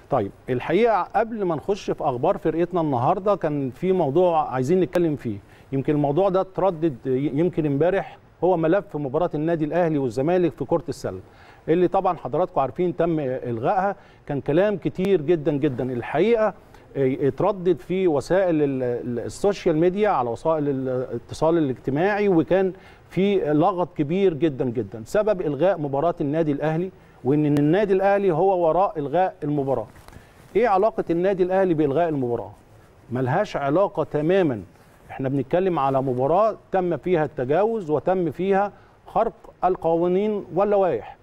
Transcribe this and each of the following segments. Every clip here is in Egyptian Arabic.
طيب الحقيقه قبل ما نخش في اخبار فرقتنا النهارده كان في موضوع عايزين نتكلم فيه يمكن الموضوع ده اتردد يمكن امبارح هو ملف مباراه النادي الاهلي والزمالك في كره السله اللي طبعا حضراتكم عارفين تم الغائها كان كلام كتير جدا جدا الحقيقه اتردد في وسائل السوشيال ميديا على وسائل الاتصال الاجتماعي وكان في لغط كبير جدا جدا سبب الغاء مباراه النادي الاهلي وان النادي الاهلي هو وراء الغاء المباراه ايه علاقه النادي الاهلي بالغاء المباراه ملهاش علاقه تماما احنا بنتكلم على مباراه تم فيها التجاوز وتم فيها خرق القوانين واللوائح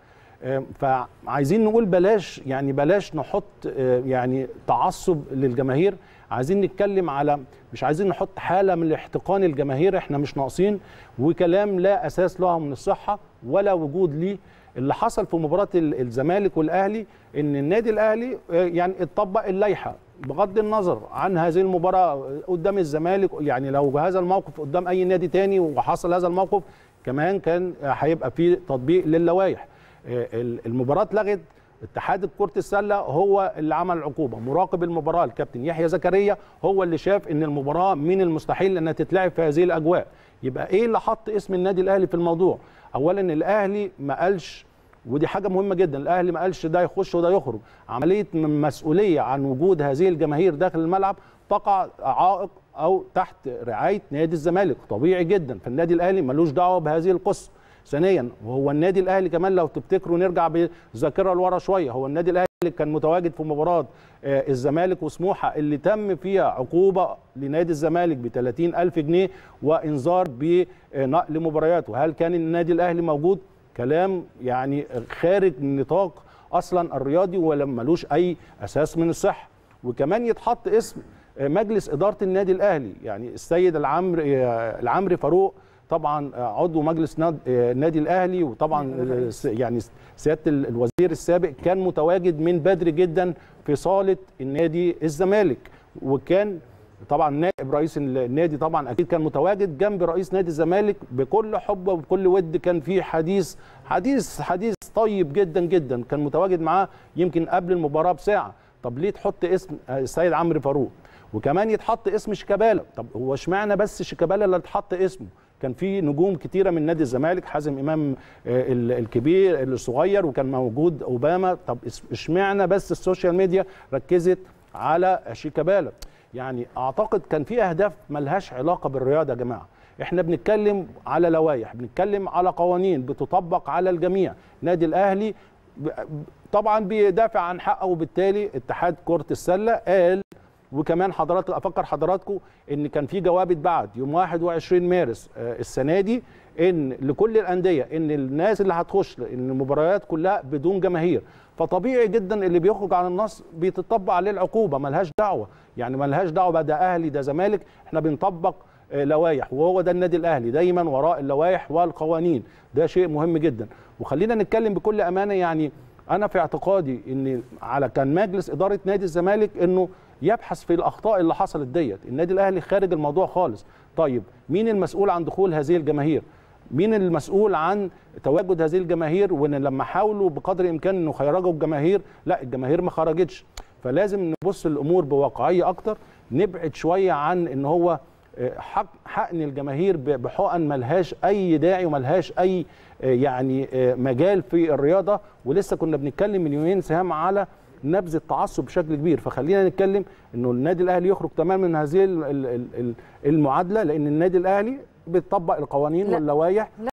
فعايزين نقول بلاش يعني بلاش نحط يعني تعصب للجماهير عايزين نتكلم على مش عايزين نحط حاله من الاحتقان الجماهير احنا مش ناقصين وكلام لا اساس له من الصحه ولا وجود ليه اللي حصل في مباراه الزمالك والاهلي ان النادي الاهلي يعني اتطبق اللائحه بغض النظر عن هذه المباراه قدام الزمالك يعني لو هذا الموقف قدام اي نادي تاني وحصل هذا الموقف كمان كان هيبقى في تطبيق للوائح المباراه اتلغت اتحاد كره السله هو اللي عمل العقوبه مراقب المباراه الكابتن يحيى زكريا هو اللي شاف ان المباراه من المستحيل انها تتلعب في هذه الاجواء يبقى ايه اللي حط اسم النادي الاهلي في الموضوع اولا الاهلي ما قالش ودي حاجه مهمه جدا الاهلي ما قالش ده يخش وده يخرج عمليه مسؤوليه عن وجود هذه الجماهير داخل الملعب تقع عائق او تحت رعايه نادي الزمالك طبيعي جدا فالنادي الاهلي ملوش دعوه بهذه القصه ثانيا وهو النادي الاهلي كمان لو تفتكروا نرجع بالذاكره لورا شويه هو النادي الاهلي كان متواجد في مباراه الزمالك وسموحه اللي تم فيها عقوبه لنادي الزمالك ب 30000 جنيه وانذار بنقل مبارياته هل كان النادي الاهلي موجود كلام يعني خارج نطاق اصلا الرياضي ولا ملوش اي اساس من الصحه وكمان يتحط اسم مجلس اداره النادي الاهلي يعني السيد العمري العمري فاروق طبعا عضو مجلس النادي الاهلي وطبعا يعني سياده الوزير السابق كان متواجد من بدري جدا في صاله النادي الزمالك وكان طبعا نائب رئيس النادي طبعا اكيد كان متواجد جنب رئيس نادي الزمالك بكل حب وبكل ود كان في حديث حديث حديث طيب جدا جدا كان متواجد معاه يمكن قبل المباراه بساعه طب ليه تحط اسم السيد عمرو فاروق وكمان يتحط اسم شيكابالا طب هو اشمعنى بس شيكابالا اللي اتحط اسمه كان في نجوم كتيره من نادي الزمالك حازم امام الكبير الصغير وكان موجود اوباما طب اشمعنى بس السوشيال ميديا ركزت على شيكابالا يعني اعتقد كان في اهداف ملهاش علاقه بالرياضه يا جماعه احنا بنتكلم على لوائح بنتكلم على قوانين بتطبق على الجميع نادي الاهلي طبعا بيدافع عن حقه وبالتالي اتحاد كره السله قال وكمان حضرات افكر حضراتكم ان كان في جواب اتبعت يوم 21 مارس السنه دي ان لكل الانديه ان الناس اللي هتخش ان المباريات كلها بدون جماهير فطبيعي جدا اللي بيخرج عن النص بيتطبق عليه العقوبه ملهاش دعوه يعني ملهاش دعوه بقى ده اهلي ده زمالك احنا بنطبق لوائح وهو ده النادي الاهلي دايما وراء اللوائح والقوانين ده شيء مهم جدا وخلينا نتكلم بكل امانه يعني انا في اعتقادي ان على كان مجلس اداره نادي الزمالك انه يبحث في الاخطاء اللي حصلت ديت النادي الاهلي خارج الموضوع خالص طيب مين المسؤول عن دخول هذه الجماهير مين المسؤول عن تواجد هذه الجماهير وان لما حاولوا بقدر الامكان انه يخرجوا الجماهير لا الجماهير ما خرجتش فلازم نبص الامور بواقعيه اكتر نبعد شويه عن ان هو حق حقن الجماهير بحقن ملهاش اي داعي وملهاش اي يعني مجال في الرياضه ولسه كنا بنتكلم من يومين سهام على نبذ التعصب بشكل كبير فخلينا نتكلم انه النادي الاهلي يخرج تماما من هذه المعادله لان النادي الاهلي بيطبق القوانين واللوائح